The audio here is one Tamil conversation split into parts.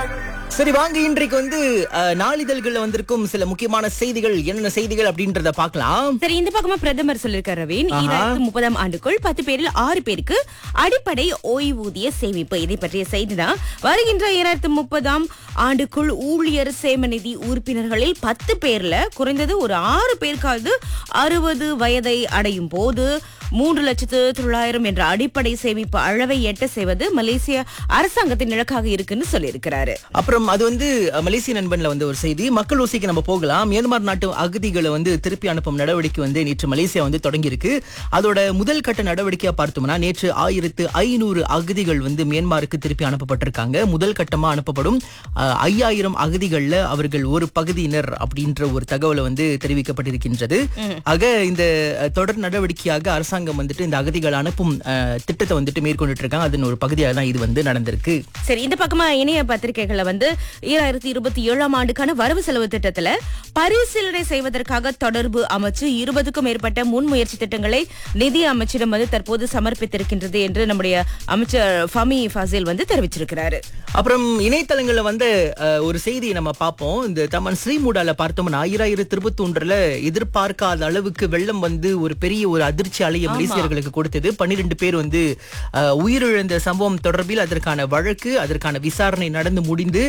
சரி வாங்க இன்றைக்கு வந்து அஹ், நாளிதழ்கள்ல வந்திருக்கும் சில முக்கியமான செய்திகள் என்னென்ன செய்திகள் அப்படின்றத பார்க்கலாம் சரி இந்த பக்கமா பிரதமர் சொல்லிருக்காரு ரவீன் ஆஹா. ஈராயிரத்து முப்பதாம் ஆண்டுக்குள் பத்து பேரில் ஆறு பேருக்கு அடிப்படை ஓய்வூதிய சேமிப்பு இதை பற்றிய செய்திதான் வருகின்ற ஈராயிரத்து முப்பதாம் ஆண்டுக்குள் ஊழியர் சேம நிதி உறுப்பினர்களில் பத்து பேர்ல குறைந்தது ஒரு ஆறு பேருக்காவது அறுபது வயதை அடையும் போது மூன்று லட்சத்து தொள்ளாயிரம் என்ற அடிப்படை சேமிப்பு அளவை எட்ட செய்வது மலேசிய அரசாங்கத்தின் இலக்காக இருக்குன்னு சொல்லியிருக்கிறாரு அப்புறம் அது வந்து அஹ், மலேசிய நண்பன்ல வந்து ஒரு செய்தி மக்கள் ஊசிக்கு நம்ம போகலாம் மியான்மர் நாட்டு அகதிகளை வந்து திருப்பி அனுப்பும் நடவடிக்கை வந்து நேற்று மலேசியா வந்து தொடங்கியிருக்கு அதோட முதல் கட்ட நடவடிக்கையா பார்த்தோம்னா நேற்று ஆயிரத்து ஐநூறு அகதிகள் வந்து மியான்மருக்கு திருப்பி அனுப்பப்பட்டிருக்காங்க முதல் கட்டமா அனுப்பப்படும் அஹ், ஐயாயிரம் அகதிகள்ல அவர்கள் ஒரு பகுதியினர் அப்படின்ற ஒரு தகவலை வந்து தெரிவிக்கப்பட்டிருக்கின்றது ஆக இந்த அஹ், தொடர் நடவடிக்கையாக அரசாங்கம் வந்துட்டு இந்த அகதிகள் அனுப்பும் அஹ், திட்டத்தை வந்துட்டு மேற்கொண்டுட்டு இருக்காங்க அதன் ஒரு பகுதியாக தான் இது வந்து நடந்திருக்கு சரி இந்த பக்கமா இணைய பத்திரிகைகள்ல வந்து ஈராயிரத்தி இருபத்தி ஏழாம் ஆண்டுக்கான வரவு செலவு திட்டத்துல பரிசீலனை செய்வதற்காக தொடர்பு அமைச்சு இருபதுக்கும் மேற்பட்ட முன்முயற்சி திட்டங்களை நிதி அமைச்சிடம் வந்து தற்போது சமர்ப்பித்திருக்கின்றது என்று நம்முடைய அமைச்சர் ஃபமி ஃபாசில் வந்து தெரிவிச்சிருக்கிறாரு அப்புறம் இணையதளங்கள்ல வந்து அஹ், ஒரு செய்தியை நம்ம பார்ப்போம் இந்த தமன் ஸ்ரீமுடால பார்த்தோம்னா ஆயிரத்தி இருபத்தி ஒன்றுல எதிர்பார்க்காத அளவுக்கு வெள்ளம் வந்து ஒரு பெரிய ஒரு அதிர்ச்சி அலைய மலேசியர்களுக்கு கொடுத்தது பன்னிரெண்டு பேர் வந்து அஹ், உயிரிழந்த சம்பவம் தொடர்பில் அதற்கான வழக்கு அதற்கான விசாரணை நடந்து முடிந்து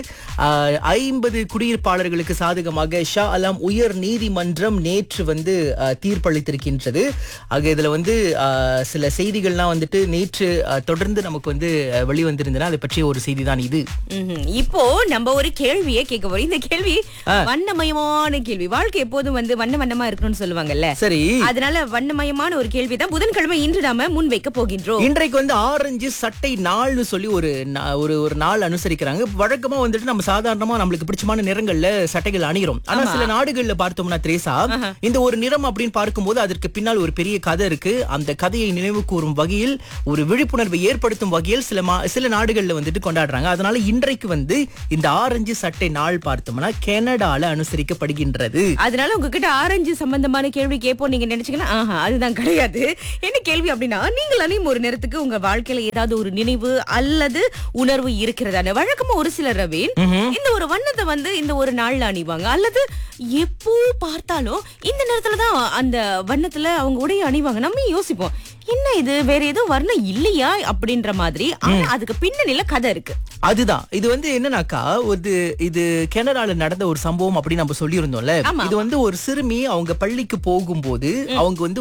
ஐம்பது குடியிருப்பாளர்களுக்கு சாதகமாக ஷா அலாம் உயர் நீதிமன்றம் நேற்று வந்து அஹ், தீர்ப்பளித்திருக்கின்றது ஆக இதுல வந்து அஹ், சில செய்திகள்லாம் வந்துட்டு நேற்று அஹ், தொடர்ந்து நமக்கு வந்து அஹ், வெளிவந்திருந்தன அதை பற்றிய ஒரு செய்தி தான் இது ம்ஹும். இப்போ நம்ம ஒரு கேள்வியே கேட்க போறோம் இந்த கேள்வி வண்ணமயமான கேள்வி வாழ்க்கை எப்போதும் வந்து வண்ண வண்ணமா இருக்கணும்னு சொல்லுவாங்கல்ல சரி அதனால வண்ணமயமான ஒரு கேள்வி தான் புதன்கிழமை இன்று நாம முன்வைக்க போகின்றோம் இன்றைக்கு வந்து ஆரஞ்சு சட்டை நாள்னு சொல்லி ஒரு நா- ஒரு ஒரு நாள் அனுசரிக்கிறாங்க வழக்கமா வந்துட்டு நம்ம சாதாரணமா நம்மளுக்கு பிடிச்சமான நிறங்கள்ல சட்டைகள் அணிகிறோம் ஆனா சில நாடுகள்ல பார்த்தோம்னா திரேசா இந்த ஒரு நிறம் அப்படின்னு பார்க்கும்போது அதற்கு பின்னால் ஒரு பெரிய கதை இருக்கு அந்த கதையை நினைவு கூறும் வகையில் ஒரு விழிப்புணர்வை ஏற்படுத்தும் வகையில் சில மா- சில நாடுகள்ல வந்துட்டு கொண்டாடுறாங்க அதனால இன்றைக்கு வந்து இந்த ஆரஞ்சு சட்டை நாள் பார்த்தோம்னா கனடால அனுசரிக்கப்படுகின்றது அதனால உங்ககிட்ட ஆரஞ்சு சம்பந்தமான கேள்வி கேட்போம் நீங்க நினைச்சீங்கன்னா ஆஹா அதுதான் கிடையாது என்ன கேள்வி அப்படின்னா நீங்கள் அணியும் ஒரு நேரத்துக்கு உங்க வாழ்க்கையில ஏதாவது ஒரு நினைவு அல்லது உணர்வு இருக்கிறதான வழக்கமா ஒரு சிலர் ரவீன் இந்த ஒரு வண்ணத்தை வந்து இந்த ஒரு நாள்ல அணிவாங்க அல்லது எப்போ பார்த்தாலும் இந்த நேரத்துல தான் அந்த வண்ணத்துல அவங்க உடைய அணிவாங்க நம்ம யோசிப்போம் என்ன இது வேற எதுவும் வர்ணம் இல்லையா அப்படின்ற மாதிரி ஆனா அதுக்கு பின்னணியில கதை இருக்கு அதுதான் இது வந்து என்னன்னாக்கா ஒரு இது கனடால நடந்த ஒரு சம்பவம் அப்படி நம்ம சொல்லியிருந்தோம்ல ஆமா. இது வந்து ஒரு சிறுமி அவங்க பள்ளிக்கு போகும்போது அவங்க வந்து